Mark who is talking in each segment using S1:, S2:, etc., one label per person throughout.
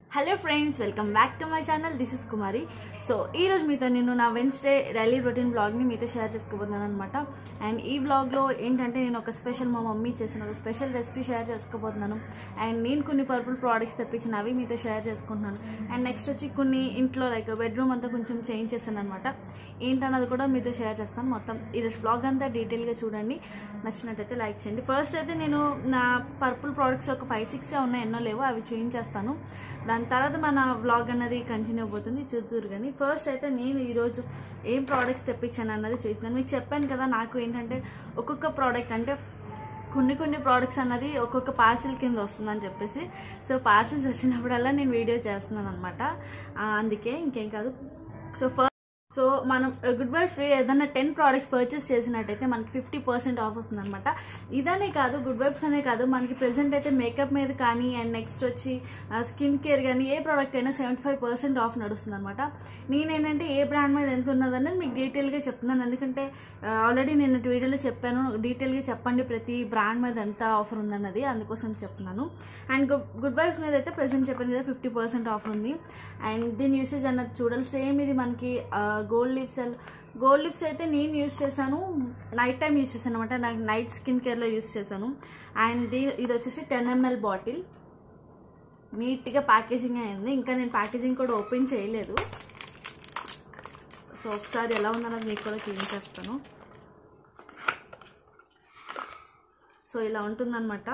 S1: hello friends welcome back to my channel this is Kumari so ఈరోజు మీతో నేను నా వెన్స్డే డైలీ రొటీన్ బ్లాగ్ని మీతో షేర్ చేసుకోబోతున్నాను అనమాట అండ్ ఈ బ్లాగ్లో ఏంటంటే నేను ఒక స్పెషల్ మా మమ్మీ చేసిన ఒక స్పెషల్ రెసిపీ షేర్ చేసుకోబోతున్నాను అండ్ నేను కొన్ని పర్పుల్ ప్రోడక్ట్స్ తెప్పించిన అవి మీతో షేర్ చేసుకుంటున్నాను అండ్ నెక్స్ట్ వచ్చి కొన్ని ఇంట్లో లైక్ బెడ్రూమ్ అంతా కొంచెం చేంజ్ చేశాను అనమాట ఏంటన్నది కూడా మీతో షేర్ చేస్తాను మొత్తం ఈరోజు బ్లాగ్ అంతా డీటెయిల్గా చూడండి నచ్చినట్టయితే లైక్ చేయండి ఫస్ట్ అయితే నేను నా పర్పుల్ ప్రోడక్ట్స్ ఒక ఫైవ్ సిక్స్ ఉన్నాయి ఎన్నో లేవో అవి చూపించేస్తాను దాని తర్వాత మన వ్లాగ్ అన్నది కంటిన్యూ అవుతుంది చూద్దరు కానీ ఫస్ట్ అయితే నేను ఈరోజు ఏం ప్రోడక్ట్స్ తెప్పించాను అన్నది చూస్తున్నాను మీకు చెప్పాను కదా నాకు ఏంటంటే ఒక్కొక్క ప్రోడక్ట్ అంటే కొన్ని కొన్ని ప్రోడక్ట్స్ అన్నది ఒక్కొక్క పార్సిల్ కింద వస్తుందని చెప్పేసి సో పార్సిల్స్ వచ్చినప్పుడల్లా నేను వీడియో చేస్తున్నాను అనమాట అందుకే ఇంకేం కాదు సో ఫస్ట్ సో మనం గుడ్ వైబ్స్ ఏదైనా టెన్ ప్రోడక్ట్స్ పర్చేస్ చేసినట్టయితే మనకి ఫిఫ్టీ పర్సెంట్ ఆఫ్ వస్తుంది అనమాట ఇదనే కాదు గుడ్ వైబ్స్ అనే కాదు మనకి ప్రెసెంట్ అయితే మేకప్ మీద కానీ అండ్ నెక్స్ట్ వచ్చి స్కిన్ కేర్ కానీ ఏ ప్రోడక్ట్ అయినా సెవెంటీ ఫైవ్ పర్సెంట్ ఆఫ్ నడుస్తుంది అనమాట నేనేంటంటే ఏ బ్రాండ్ మీద ఎంత ఉన్నదన్నది మీకు డీటెయిల్గా చెప్తున్నాను ఎందుకంటే ఆల్రెడీ నేను వీడియోలో చెప్పాను డీటెయిల్గా చెప్పండి ప్రతి బ్రాండ్ మీద ఎంత ఆఫర్ ఉందన్నది అందుకోసం చెప్తున్నాను అండ్ గుడ్ వైబ్స్ మీద అయితే ప్రెసెంట్ చెప్పాను కదా ఫిఫ్టీ పర్సెంట్ ఆఫర్ ఉంది అండ్ దీని యూసేజ్ అన్నది చూడాలి సేమ్ ఇది మనకి గోల్డ్ లిప్స్ గోల్డ్ లిప్స్ అయితే నేను యూస్ చేశాను నైట్ టైం యూస్ చేశాను అనమాట నాకు నైట్ స్కిన్ కేర్లో యూస్ చేశాను అండ్ దీ ఇది వచ్చేసి టెన్ ఎంఎల్ బాటిల్ నీట్గా ప్యాకేజింగ్ అయింది ఇంకా నేను ప్యాకేజింగ్ కూడా ఓపెన్ చేయలేదు సో ఒకసారి ఎలా ఉందన్నది మీకు కూడా చూపించేస్తాను సో ఇలా ఉంటుందన్నమాట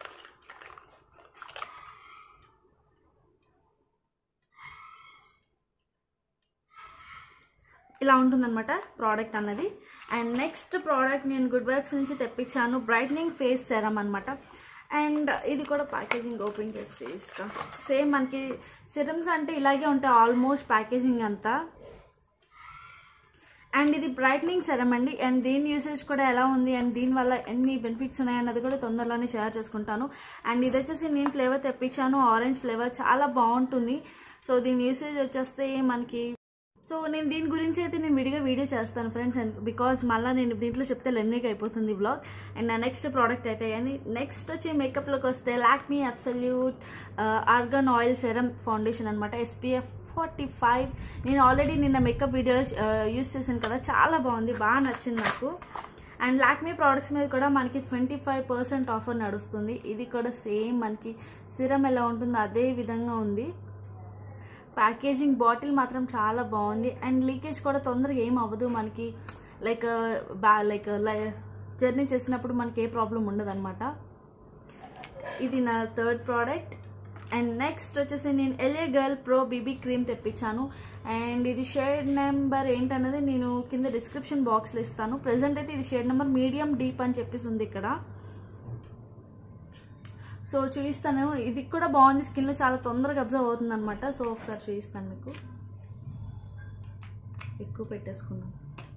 S1: ఇలా ఉంటుందన్నమాట ప్రోడక్ట్ అన్నది అండ్ నెక్స్ట్ ప్రోడక్ట్ నేను గుడ్ వైబ్స్ నుంచి తెప్పించాను బ్రైట్నింగ్ ఫేస్ సెరమ్ అనమాట అండ్ ఇది కూడా ప్యాకేజింగ్ ఓపెన్ చేసి చేయిస్తాం సేమ్ మనకి సిరమ్స్ అంటే ఇలాగే ఉంటాయి ఆల్మోస్ట్ ప్యాకేజింగ్ అంతా అండ్ ఇది బ్రైట్నింగ్ సెరమ్ అండి అండ్ దీని యూసేజ్ కూడా ఎలా ఉంది అండ్ దీనివల్ల ఎన్ని బెనిఫిట్స్ ఉన్నాయన్నది కూడా తొందరలోనే షేర్ చేసుకుంటాను అండ్ ఇది వచ్చేసి నేను ఫ్లేవర్ తెప్పించాను ఆరెంజ్ ఫ్లేవర్ చాలా బాగుంటుంది సో దీని యూసేజ్ వచ్చేస్తే మనకి సో నేను దీని గురించి అయితే నేను విడిగా వీడియో చేస్తాను ఫ్రెండ్స్ అండ్ బికాజ్ మళ్ళీ నేను దీంట్లో చెప్తే లెందీగా అయిపోతుంది బ్లాగ్ అండ్ నా నెక్స్ట్ ప్రోడక్ట్ అయితే అని నెక్స్ట్ వచ్చి మేకప్లోకి వస్తే Lakme absolute argan oil serum foundation అనమాట ఎస్పీఎఫ్ ఫార్టీ ఫైవ్ నేను ఆల్రెడీ నిన్న మేకప్ వీడియో యూస్ చేశాను కదా చాలా బాగుంది బాగా నచ్చింది నాకు అండ్ లాక్మీ ప్రోడక్ట్స్ మీద కూడా మనకి ట్వంటీ ఫైవ్ పర్సెంట్ ఆఫర్ నడుస్తుంది ఇది కూడా సేమ్ మనకి సిరం ఎలా ఉంటుందో అదే విధంగా ఉంది ప్యాకేజింగ్ బాటిల్ మాత్రం చాలా బాగుంది అండ్ లీకేజ్ కూడా తొందరగా ఏం అవ్వదు మనకి లైక్ బా లైక్ జర్నీ చేసినప్పుడు మనకి ఏ ప్రాబ్లం ఉండదు అనమాట ఇది నా థర్డ్ ప్రోడక్ట్ అండ్ నెక్స్ట్ వచ్చేసి నేను ఎలియా గర్ల్ ప్రో బీబీ క్రీమ్ తెప్పించాను అండ్ ఇది షేడ్ నెంబర్ ఏంటన్నది నేను కింద డిస్క్రిప్షన్ బాక్స్లో ఇస్తాను ప్రజెంట్ అయితే ఇది షేడ్ నెంబర్ మీడియం డీప్ అని చెప్పేసి ఉంది ఇక్కడ సో చూపిస్తాను ఇది కూడా బాగుంది స్కిన్లో చాలా తొందరగా అబ్జర్వ్ అవుతుంది అనమాట సో ఒకసారి చూపిస్తాను మీకు ఎక్కువ పెట్టేసుకున్నాను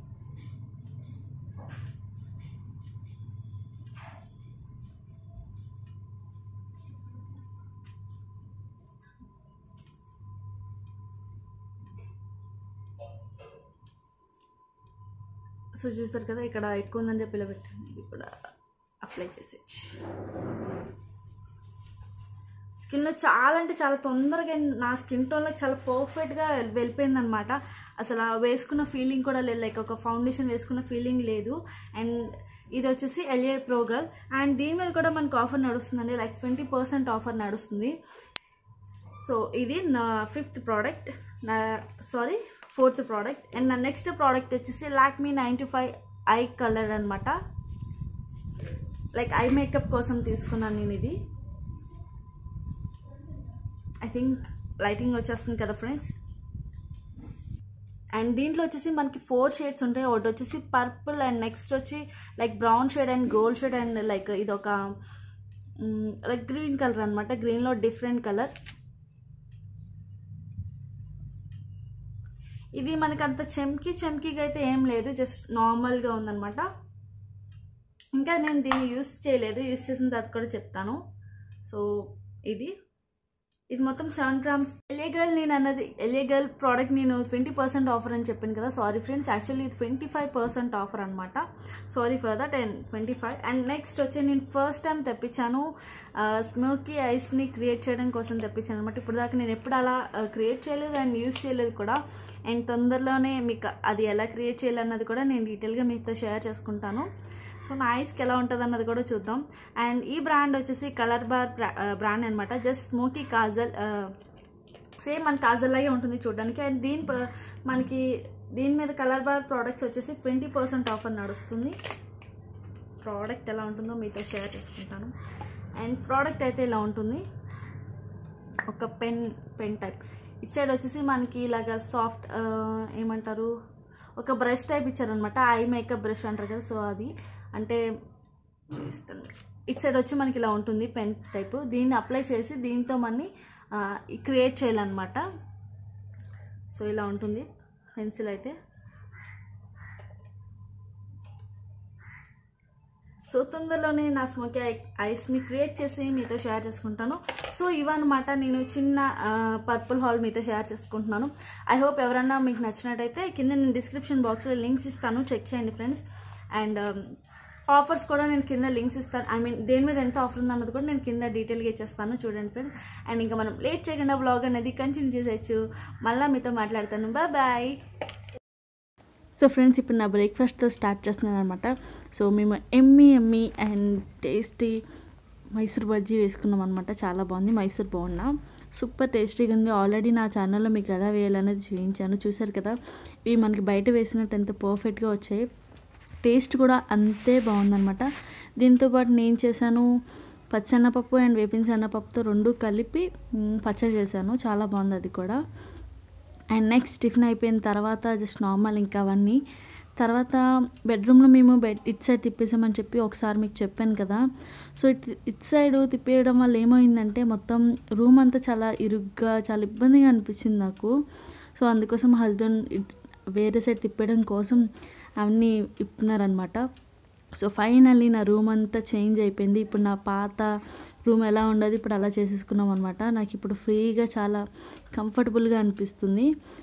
S1: సో చూసారు కదా ఇక్కడ ఎక్కువ ఉందని చెప్పి ఇలా పెట్టాను ఇది కూడా అప్లై చేసేయచ్చు స్కిన్లో చాలా అంటే చాలా తొందరగా నా స్కిన్ టోన్లో చాలా పర్ఫెక్ట్గా వెళ్ళిపోయింది అనమాట అసలు వేసుకున్న ఫీలింగ్ కూడా లేదు లైక్ ఒక ఫౌండేషన్ వేసుకున్న ఫీలింగ్ లేదు అండ్ ఇది వచ్చేసి ఎల్ఏ ప్రోగల్ అండ్ దీని మీద కూడా మనకు ఆఫర్ నడుస్తుందండి లైక్ ట్వంటీ పర్సెంట్ ఆఫర్ నడుస్తుంది సో ఇది నా ఫిఫ్త్ ప్రోడక్ట్ నా సారీ ఫోర్త్ ప్రోడక్ట్ అండ్ నా నెక్స్ట్ ప్రోడక్ట్ వచ్చేసి Lakme ninety five eye colour అనమాట లైక్ ఐ మేకప్ కోసం తీసుకున్నాను నేను ఇది ఐ థింక్ లైటింగ్ వచ్చేస్తుంది కదా ఫ్రెండ్స్ అండ్ దీంట్లో వచ్చేసి మనకి ఫోర్ షేడ్స్ ఉంటాయి ఒకటి వచ్చేసి పర్పుల్ అండ్ నెక్స్ట్ వచ్చి like brown shade and gold shade and like ఇది ఒక లైక్ గ్రీన్ కలర్ అనమాట గ్రీన్లో డిఫరెంట్ కలర్ ఇది మనకి అంత చెమ్కి చెమ్కీగా అయితే ఏం లేదు జస్ట్ నార్మల్గా ఉందన్నమాట ఇంకా నేను దీన్ని యూస్ చేయలేదు యూస్ చేసిన తర్వాత కూడా చెప్తాను సో ఇది ఇది మొత్తం సెవెన్ గ్రామ్స్ ఎలిగల్ నేను అన్నది ఎలిగల్ ప్రోడక్ట్ నేను ట్వంటీ పర్సెంట్ ఆఫర్ అని చెప్పాను కదా సారీ ఫ్రెండ్స్ యాక్చువల్లీ ఇది ట్వంటీ ఫైవ్ పర్సెంట్ ఆఫర్ అనమాట sorry for that and twenty five and next వచ్చి నేను ఫస్ట్ టైం తెప్పించాను స్మోకీ ఐస్ని క్రియేట్ చేయడం కోసం తెప్పించాను అనమాట ఇప్పుడు దాకా నేను ఎప్పుడు అలా క్రియేట్ చేయలేదు అండ్ యూస్ చేయలేదు కూడా అండ్ తొందరలోనే మీకు అది ఎలా క్రియేట్ చేయాలన్నది కూడా నేను డీటెయిల్గా మీతో షేర్ చేసుకుంటాను సో నా ఐస్కి ఎలా ఉంటుంది అన్నది కూడా చూద్దాం అండ్ ఈ బ్రాండ్ వచ్చేసి కలర్ బార్ బ్రాండ్ అనమాట జస్ట్ స్మోకీ కాజల్ సేమ్ మన కాజల్ లాగే ఉంటుంది చూడడానికి అండ్ దీని ప- మనకి దీని మీద కలర్ బార్ ప్రోడక్ట్స్ వచ్చేసి ట్వంటీ పర్సెంట్ ఆఫర్ నడుస్తుంది ప్రోడక్ట్ ఎలా ఉంటుందో మీతో షేర్ చేసుకుంటాను అండ్ ప్రోడక్ట్ అయితే ఇలా ఉంటుంది ఒక పెన్ పెన్ టైప్ ఇటు సైడ్ వచ్చేసి మనకి ఇలాగ సాఫ్ట్ ఏమంటారు ఒక బ్రష్ టైప్ ఇచ్చారనమాట ఐ మేకప్ బ్రష్ అంటారు కదా సో అది అంటే చూపిస్తాను ఇటు సైడ్ వచ్చి మనకి ఇలా ఉంటుంది పెన్ టైప్ దీన్ని అప్లై చేసి దీంతో మన్ని క్రియేట్ చేయాలన్నమాట సో ఇలా ఉంటుంది పెన్సిల్ అయితే సో తొందరలోనే నా స్మోకీ ఐ ఐస్ని క్రియేట్ చేసి మీతో షేర్ చేసుకుంటాను సో ఇవన్నమాట నేను చిన్న పర్పుల్ హాల్ మీతో షేర్ చేసుకుంటున్నాను ఐ హోప్ ఎవరన్నా మీకు నచ్చినట్టయితే కింద నేను డిస్క్రిప్షన్ బాక్స్లో లింక్స్ ఇస్తాను చెక్ చేయండి ఫ్రెండ్స్ అండ్ ఆఫర్స్ కూడా నేను కింద లింక్స్ ఇస్తాను ఐ మీన్ దేని మీద ఎంత ఆఫర్ ఉంది అన్నది కూడా నేను కింద డీటెయిల్గా ఇచ్చేస్తాను చూడండి ఫ్రెండ్స్ అండ్ ఇంకా మనం లేట్ చేయకుండా బ్లాగ్ అనేది కంటిన్యూ చేసేయచ్చు మళ్ళీ మీతో మాట్లాడతాను బాయ్ బాయ్ సో ఫ్రెండ్స్ ఇప్పుడు నా బ్రేక్ఫాస్ట్తో స్టార్ట్ చేస్తున్నాను అనమాట సో మేము ఎమ్మి ఎమ్మి అండ్ టేస్టీ మైసూర్ బజ్జీ వేసుకున్నాం అనమాట చాలా బాగుంది మైసూర్ బాగున్నా సూపర్ టేస్టీగా ఉంది ఆల్రెడీ నా ఛానల్లో మీకు ఎలా వేయాలనేది చూపించాను చూసారు కదా ఇవి మనకి బయట వేసినట్టు ఎంత పర్ఫెక్ట్గా వచ్చాయి టేస్ట్ కూడా అంతే బాగుందనమాట దీంతోపాటు నేను చేశాను పచ్చెన్నపప్పు అండ్ వేపిన శనగపప్పుతో రెండు కలిపి మ్, పచ్చడి చేశాను చాలా బాగుంది అది కూడా అండ్ నెక్స్ట్ టిఫిన్ అయిపోయిన తర్వాత జస్ట్ నార్మల్ ఇంకా అవన్నీ తర్వాత బెడ్రూమ్లో మేము బెడ్ ఇట్ సైడ్ తిప్పేసామని చెప్పి ఒకసారి మీకు చెప్పాను కదా సో ఇట్ ఇట్ సైడ్ తిప్పేయడం వల్ల ఏమైందంటే మొత్తం రూమ్ అంతా చాలా ఇరుగ్గా చాలా ఇబ్బందిగా అనిపించింది నాకు సో అందుకోసం హస్బెండ్ ఇట్- వేరే సైడ్ తిప్పేయడం కోసం అవన్నీ ఇప్పుతున్నారనమాట సో ఫైనల్లీ నా రూమ్ అంతా చేంజ్ అయిపోయింది ఇప్పుడు నా పాత రూమ్ ఎలా ఉండదు ఇప్పుడు అలా చేసేసుకున్నాం అనమాట నాకు ఇప్పుడు ఫ్రీగా చాలా కంఫర్టబుల్గా అనిపిస్తుంది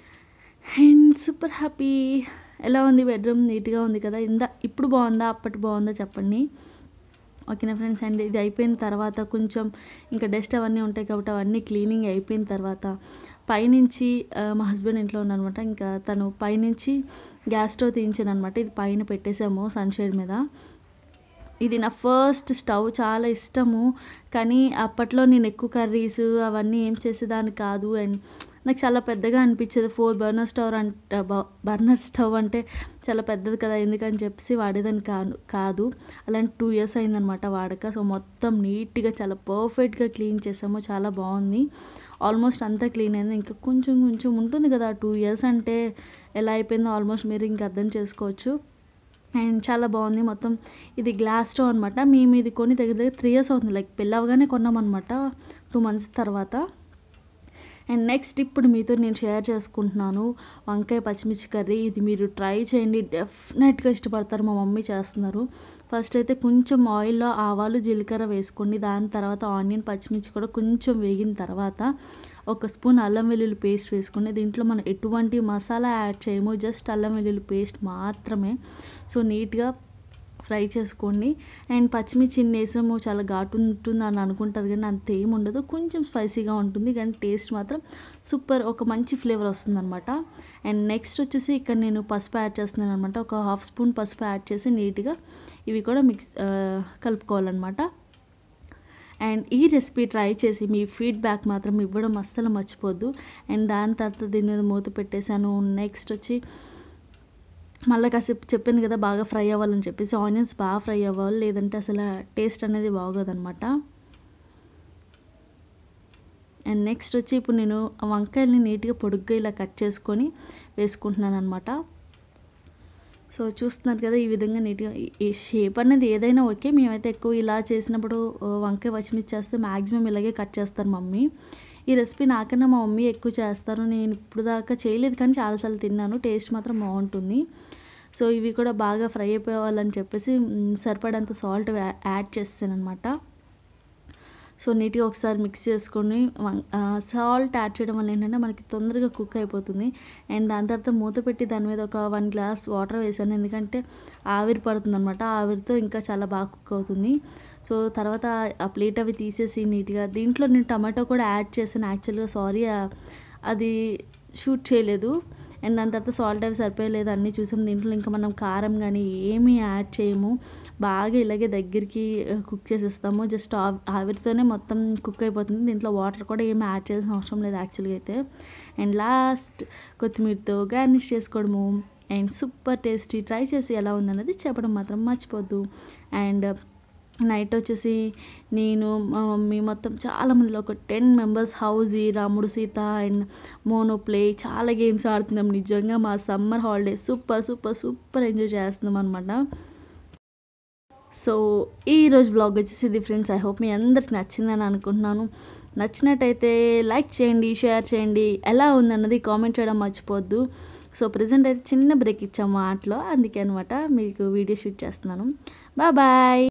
S1: అండ్ సూపర్ హ్యాపీ ఎలా ఉంది బెడ్రూమ్ నీట్గా ఉంది కదా ఇందా ఇప్పుడు బాగుందా అప్పటి బాగుందా చెప్పండి ఓకేనా ఫ్రెండ్స్ అండ్ ఇది అయిపోయిన తర్వాత కొంచెం ఇంకా డస్ట్ అవన్నీ ఉంటాయి కాబట్టి అవన్నీ క్లీనింగ్ అయిపోయిన తర్వాత పైనుంచి ఆ, మా హస్బెండ్ ఇంట్లో ఉన్నారనమాట ఇంకా తను పైనుంచి గ్యాస్ స్టవ్ తీయించాను అనమాట ఇది పైన పెట్టేసాము సన్షేడ్ మీద ఇది నా ఫస్ట్ స్టవ్ చాలా ఇష్టము కానీ అప్పట్లో నేను ఎక్కువ కర్రీస్ అవన్నీ ఏం చేసేదాన్ని కాదు అండ్ నాకు చాలా పెద్దగా అనిపించేది ఫోర్ బర్నర్ స్టవ్ అంటే బర్నర్ స్టవ్ అంటే చాలా పెద్దది కదా ఎందుకని చెప్పేసి వాడేదాన్ని కాదు కాదు అలాంటి టూ ఇయర్స్ అయిందనమాట వాడక సో మొత్తం నీట్గా చాలా పర్ఫెక్ట్గా క్లీన్ చేసాము చాలా బాగుంది ఆల్మోస్ట్ అంతా క్లీన్ అయింది ఇంకా కొంచెం కొంచెం ఉంటుంది కదా టూ ఇయర్స్ అంటే ఎలా అయిపోయిందో ఆల్మోస్ట్ మీరు ఇంకా అర్థం చేసుకోవచ్చు అండ్ చాలా బాగుంది మొత్తం ఇది గ్లాస్ స్టవ్ అనమాట మేము ఇది కొని దగ్గర దగ్గర త్రీ ఇయర్స్ అవుతుంది లైక్ పెళ్ళి అవగానే కొన్నామన్నమాట టూ మంత్స్ తర్వాత అండ్ నెక్స్ట్ ఇప్పుడు మీతో నేను షేర్ చేసుకుంటున్నాను వంకాయ పచ్చిమిర్చి కర్రీ ఇది మీరు ట్రై చేయండి డెఫినెట్గా ఇష్టపడతారు మా మమ్మీ చేస్తున్నారు ఫస్ట్ అయితే కొంచెం ఆయిల్లో ఆవాలు జీలకర్ర వేసుకోండి దాని తర్వాత ఆనియన్ పచ్చిమిర్చి కూడా కొంచెం వేగిన తర్వాత ఒక స్పూన్ అల్లం వెల్లుల్లి పేస్ట్ వేసుకోండి దీంట్లో మనం ఎటువంటి మసాలా యాడ్ చేయము జస్ట్ అల్లం వెల్లుల్లి పేస్ట్ మాత్రమే సో నీట్గా ఫ్రై చేసుకోండి అండ్ పచ్చిమిర్చి ఇన్ని వేసాము చాలా ఘాటు ఉంటుంది అని అనుకుంటారు కానీ అంత ఏం ఉండదు కొంచెం స్పైసీగా ఉంటుంది కానీ టేస్ట్ మాత్రం సూపర్ ఒక మంచి ఫ్లేవర్ వస్తుంది అనమాట అండ్ నెక్స్ట్ వచ్చేసి ఇక్కడ నేను పసుపు యాడ్ చేస్తున్నాను అనమాట ఒక హాఫ్ స్పూన్ పసుపు యాడ్ చేసి నీట్గా ఇవి కూడా మిక్స్ ఆ, కలుపుకోవాలన్నమాట అండ్ ఈ రెసిపీ ట్రై చేసి మీ ఫీడ్బ్యాక్ మాత్రం ఇవ్వడం అస్సలు మర్చిపోద్దు అండ్ దాని తర్వాత దీని మీద మూత పెట్టేశాను నెక్స్ట్ వచ్చి మళ్ళీ కాసేపు చెప్పాను కదా బాగా ఫ్రై అవ్వాలని చెప్పేసి ఆనియన్స్ బాగా ఫ్రై అవ్వాలి లేదంటే అసలు టేస్ట్ అనేది బాగోదన్నమాట అండ్ నెక్స్ట్ వచ్చి ఇప్పుడు నేను ఆ వంకాయల్ని నీట్గా పొడుగ్గా ఇలా కట్ చేసుకొని వేసుకుంటున్నాను అనమాట సో చూస్తున్నారు కదా ఈ విధంగా నీట్గా ఈ- ఈ షేప్ అనేది ఏదైనా ఓకే మేమైతే ఎక్కువ ఇలా చేసినప్పుడు ఆ, వంకాయ పచ్చిమిర్చి చేస్తే మ్యాక్సిమం ఇలాగే కట్ చేస్తారు మమ్మీ ఈ రెసిపీ నాకన్నా మా మమ్మీ ఎక్కువ చేస్తారు నేను ఇప్పుడు దాకా చేయలేదు కానీ చాలాసార్లు తిన్నాను టేస్ట్ మాత్రం బాగుంటుంది సో ఇవి కూడా బాగా ఫ్రై అయిపోవాలని చెప్పేసి మ్, సరిపడంత సాల్ట్ యాడ్ చేస్తాను అనమాట సో నీట్గా ఒకసారి మిక్స్ చేసుకొని సాల్ట్ యాడ్ చేయడం వల్ల ఏంటంటే మనకి తొందరగా కుక్ అయిపోతుంది అండ్ దాని తర్వాత మూత పెట్టి దాని మీద ఒక వన్ గ్లాస్ వాటర్ వేసాను ఎందుకంటే ఆవిరి పడుతుంది అనమాట ఆవిరితో ఇంకా చాలా బాగా కుక్ అవుతుంది సో తర్వాత ఆ ప్లేట్ అవి తీసేసి నీట్గా దీంట్లో నేను టమాటో కూడా యాడ్ చేశాను యాక్చువల్గా సారీ అది షూట్ చేయలేదు అండ్ దాని తర్వాత సాల్ట్ అవి సరిపోయలేదు అన్నీ చూసాం దీంట్లో ఇంకా మనం కారం కానీ ఏమీ యాడ్ చేయము బాగా ఇలాగే దగ్గరికి కుక్ చేసేస్తాము జస్ట్ ఆవిరితోనే మొత్తం కుక్ అయిపోతుంది దీంట్లో వాటర్ కూడా ఏమి యాడ్ చేయాల్సిన అవసరం లేదు యాక్చువల్గా అయితే అండ్ లాస్ట్ కొత్తిమీరతో గార్నిష్ చేసుకోవడము అండ్ సూపర్ టేస్టీ ట్రై చేసి ఎలా ఉందన్నది చెప్పడం మాత్రం మర్చిపోద్దు అండ్ నైట్ వచ్చేసి నేను మా మమ్మీ మొత్తం చాలా మందిలో ఒక ten members housie Ramudu Sita and Monopoly చాలా గేమ్స్ ఆడుతున్నాం నిజంగా మా summer holiday super super super enjoy చేస్తున్నాం అనమాట సో ఈరోజు బ్లాగ్ వచ్చేసి ఇది ఫ్రెండ్స్ ఐ హోప్ మీ అందరికి నచ్చిందని అనుకుంటున్నాను నచ్చినట్టయితే లైక్ చేయండి షేర్ చేయండి ఎలా ఉందన్నది కామెంట్ చేయడం మర్చిపోవద్దు సో ప్రజెంట్ అయితే చిన్న బ్రేక్ ఇచ్చాము ఆటలో అందుకే అనమాట మీకు వీడియో షూట్ చేస్తున్నాను బాయ్ బాయ్